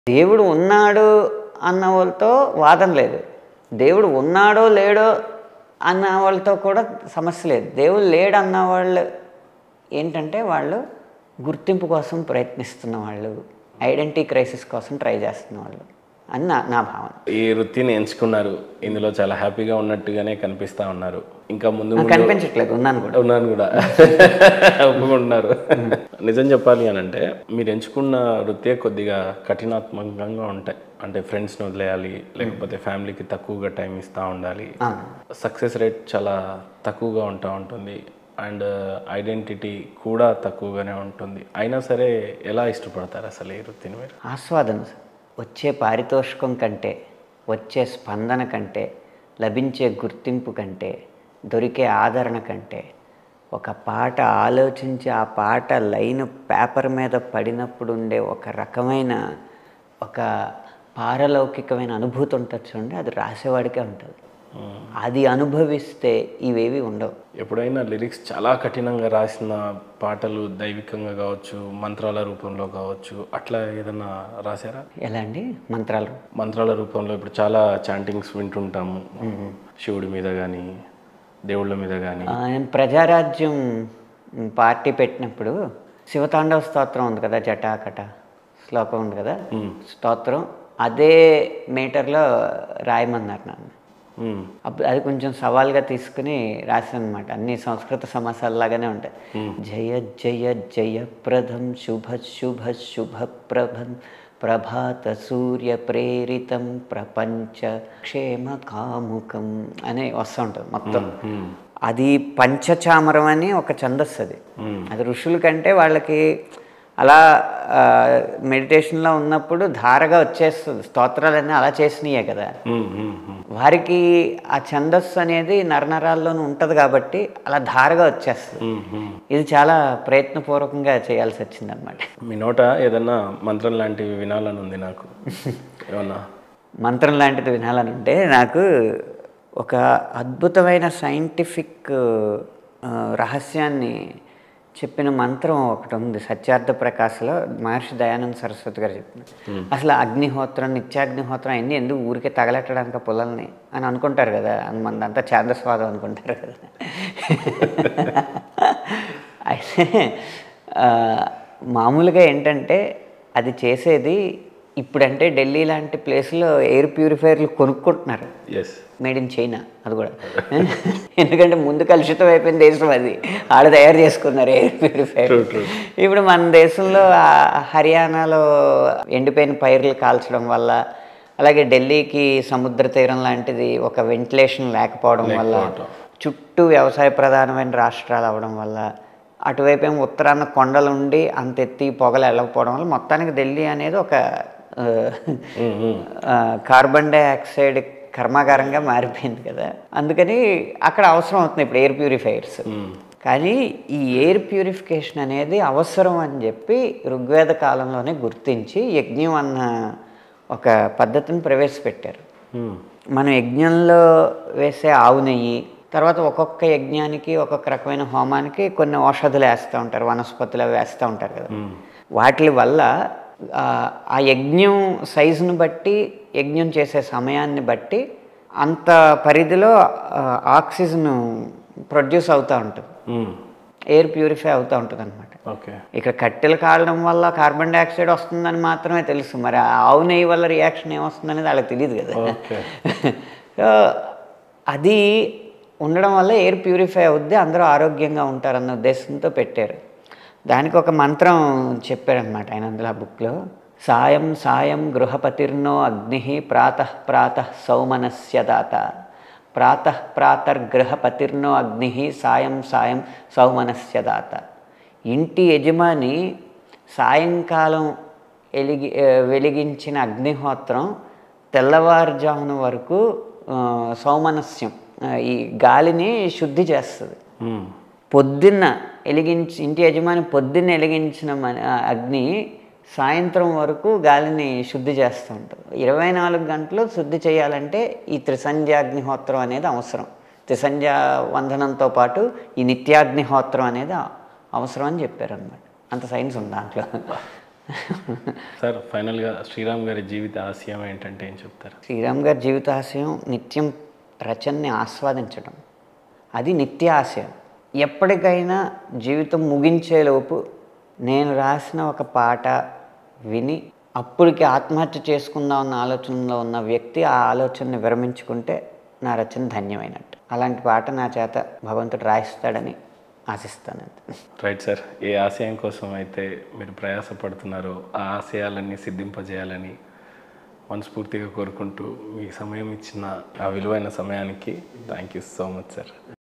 దేవుడు ఉన్నాడు అన్న వాళ్ళతో వాదన లేదు దేవుడు ఉన్నాడో లేడో అన్న వాళ్ళతో కూడా సమస్య లేదు దేవుడు లేడు అన్న వాళ్ళు ఏంటంటే వాళ్ళు గుర్తింపు కోసం ప్రయత్నిస్తున్న వాళ్ళు ఐడెంటిటీ క్రైసిస్ కోసం ట్రై చేస్తున్న వాళ్ళు అని నా నా భావన ఈ వృత్తిని ఎంచుకున్నారు ఇందులో చాలా హ్యాపీగా ఉన్నట్టుగానే కనిపిస్తా ఉన్నారు ఇంకా ముందు ముందు కనిపించట్లేదు ఉన్నాను కూడా ఉన్నాను కూడా ఒప్పుకుంటున్నారు నిజం చెప్పాలి అని అంటే మీరు ఎంచుకున్న వృత్తే కొద్దిగా కఠినాత్మకంగా ఉంటాయి అంటే ఫ్రెండ్స్ని వదిలేయాలి లేకపోతే ఫ్యామిలీకి తక్కువగా టైం ఇస్తూ ఉండాలి సక్సెస్ రేట్ చాలా తక్కువగా ఉంటా ఉంటుంది అండ్ ఐడెంటిటీ కూడా తక్కువగానే ఉంటుంది అయినా సరే ఎలా ఇష్టపడతారు అసలు ఈ వృత్తిని మీరు ఆస్వాదన వచ్చే పారితోషికం కంటే వచ్చే స్పందన కంటే లభించే గుర్తింపు కంటే దొరికే ఆదరణ కంటే ఒక పాట ఆలోచించి ఆ పాట లైన్ పేపర్ మీద పడినప్పుడు ఉండే ఒక రకమైన ఒక పారలౌకికమైన అనుభూతి ఉంటుంది చూడండి అది రాసేవాడికే ఉంటుంది అది అనుభవిస్తే ఇవేవి ఉండవు ఎప్పుడైనా లిరిక్స్ చాలా కఠినంగా రాసిన పాటలు దైవికంగా కావచ్చు మంత్రాల రూపంలో కావచ్చు అట్లా ఏదన్నా రాశారా ఎలా అండి మంత్రాలు మంత్రాల రూపంలో ఇప్పుడు చాలా చాంటింగ్స్ వింటుంటాము శివుడి మీద కానీ దేవుళ్ళ మీద కానీ ఆ, నేను ప్రజారాజ్యం పార్టీ పెట్టినప్పుడు శివతాండవ స్తోత్రం ఉంది కదా జటాకట శ్లోకం ఉంది కదా స్తోత్రం అదే మీటర్లో రాయమన్నారు నన్ను అప్పుడు అది కొంచెం సవాల్గా తీసుకుని రాశాను అనమాట అన్ని సంస్కృత సమాసాలలాగానే ఉంటాయి జయ జయ జయప్రదం శుభ శుభ శుభ ప్రభం ప్రభాత సూర్య ప్రేరితం ప్రపంచ క్షేమ కాముకం అని వస్తూ ఉంటుంది మొత్తం అది పంచచామరం అని ఒక ఛందస్సు అది అది ఋషుల కంటే వాళ్ళకి అలా మెడిటేషన్లో ఉన్నప్పుడు ధారగా వచ్చేస్తుంది స్తోత్రాలన్నీ అలా చేసినాయే కదా వారికి ఆ ఛందస్సు అనేది నరనరాల్లోనూ ఉంటుంది కాబట్టి అలా ధారగా వచ్చేస్తుంది ఇది చాలా ప్రయత్నపూర్వకంగా చేయాల్సి వచ్చింది అనమాట మీ నోట ఏదన్నా మంత్రం లాంటివి వినాలని ఉంది నాకు ఏమన్నా మంత్రం లాంటిది వినాలని ఉంటే నాకు ఒక అద్భుతమైన సైంటిఫిక్ ఆ, రహస్యాన్ని చెప్పిన మంత్రం ఒకటి ఉంది సత్యార్థ ప్రకాశలో మహర్షి దయానంద సరస్వతి గారు చెప్పిన అసలు అగ్నిహోత్రం నిత్యాగ్నిహోత్రం అన్నీ ఎందుకు ఊరికే తగలెట్టడానికి ఆ పొలాల్ని అని అనుకుంటారు కదా మనదంతా ఛాందస్వాదం అనుకుంటారు కదా అయితే ఆ, మామూలుగా ఏంటంటే అది చేసేది ఇప్పుడంటే ఢిల్లీ లాంటి ప్లేస్లో ఎయిర్ ప్యూరిఫైయర్లు కొనుక్కుంటున్నారు ఎస్ మేడ్ ఇన్ చైనా అది కూడా ఎందుకంటే ముందు కలుషితం అయిపోయిన దేశం అది ఆడ తయారు చేసుకున్నారు ఎయిర్ ప్యూరిఫైర్ ఇప్పుడు మన దేశంలో ఆ హర్యానాలో ఎండిపోయిన పైర్లు కాల్చడం వల్ల అలాగే ఢిల్లీకి సముద్ర తీరం లాంటిది ఒక వెంటిలేషన్ లేకపోవడం వల్ల చుట్టూ వ్యవసాయ ప్రధానమైన రాష్ట్రాలు అవడం వల్ల అటువైపు ఏమో ఉత్తరాన కొండలు ఉండి అంత ఎత్తి పొగలు వెళ్ళకపోవడం వల్ల మొత్తానికి ఢిల్లీ అనేది ఒక ఆ, ఆ, కార్బన్ డైఆక్సైడ్ కర్మాగారంగా మారిపోయింది కదా అందుకని అక్కడ అవసరం అవుతుంది ఇప్పుడు ఎయిర్ ప్యూరిఫైయర్స్ కానీ ఈ ఎయిర్ ప్యూరిఫికేషన్ అనేది అవసరం అని చెప్పి ఋగ్వేద కాలంలోనే గుర్తించి యజ్ఞం అన్న ఒక పద్ధతిని ప్రవేశపెట్టారు మనం యజ్ఞంలో వేసే ఆవు నెయ్యి తర్వాత ఒక్కొక్క యజ్ఞానికి ఒక్కొక్క రకమైన హోమానికి కొన్ని ఔషధులు వేస్తూ ఉంటారు వనస్పతులు అవి వేస్తూ ఉంటారు కదా వాటి వల్ల ఆ, ఆ యజ్ఞం సైజును బట్టి యజ్ఞం చేసే సమయాన్ని బట్టి అంత పరిధిలో ఆ, ఆక్సిజన్ ప్రొడ్యూస్ అవుతూ ఉంటుంది ఎయిర్ ప్యూరిఫై అవుతూ ఉంటుంది అనమాట ఓకే ఇక్కడ కట్టెలు కాలడం వల్ల కార్బన్ డైఆక్సైడ్ వస్తుందని మాత్రమే తెలుసు మరి ఆ ఆవు నెయ్యి వల్ల రియాక్షన్ ఏమొస్తుందనేది వాళ్ళకి తెలియదు కదా ఓకే సో అది ఉండడం వల్ల ఎయిర్ ప్యూరిఫై అవుద్ది అందరూ ఆరోగ్యంగా ఉంటారన్న ఉద్దేశంతో పెట్టారు దానికి ఒక మంత్రం చెప్పారనమాట ఆయన అందులో ఆ బుక్లో సాయం సాయం గృహపతిర్నో అగ్ని ప్రాతః ప్రాతః సౌమనస్య దాత ప్రాతః ప్రాతర్గృహపతిర్నో అగ్ని సాయం సాయం సౌమనస్య దాత ఇంటి యజమాని సాయంకాలం ఎలిగి ఆ, వెలిగించిన అగ్నిహోత్రం తెల్లవారుజామున వరకు ఆ, సౌమనస్యం ఆ, ఈ గాలిని శుద్ధి చేస్తుంది పొద్దున్న వెలిగించి ఇంటి యజమాని పొద్దున్న వెలిగించిన మన- ఆ అగ్ని సాయంత్రం వరకు గాలిని శుద్ధి చేస్తూ ఉంటుంది ఇరవై నాలుగు గంటలు శుద్ధి చేయాలంటే ఈ త్రిసంధ్యాగ్నిహోత్రం అనేది అవసరం త్రిసంధ్యా వందనంతో పాటు ఈ నిత్యాగ్నిహోత్రం అనేది అ- అవసరం అని చెప్పారు అనమాట అంత సైన్స్ ఉంది దాంట్లో సార్ ఫైనల్గా శ్రీరామ్ గారి జీవిత ఆశయం ఏంటంటే ఏం చెప్తారు శ్రీరామ్ గారి జీవితాశయం నిత్యం రచనని ఆస్వాదించడం అది నిత్య ఆశయం ఎప్పటికైనా జీవితం ముగించేలోపు నేను రాసిన ఒక పాట విని అప్పటికి ఆత్మహత్య చేసుకుందాం అన్న ఆలోచనలో ఉన్న వ్యక్తి ఆ ఆలోచనని విరమించుకుంటే నా రచన ధన్యమైనట్టు అలాంటి పాట నా చేత భగవంతుడు రాయిస్తాడని ఆశిస్తాను రైట్ సార్ ఏ ఆశయం కోసం అయితే మీరు ప్రయాసపడుతున్నారో ఆ ఆశయాలన్నీ సిద్ధింపజేయాలని మనస్ఫూర్తిగా కోరుకుంటూ మీ సమయం ఇచ్చిన ఆ విలువైన సమయానికి thank you so much sir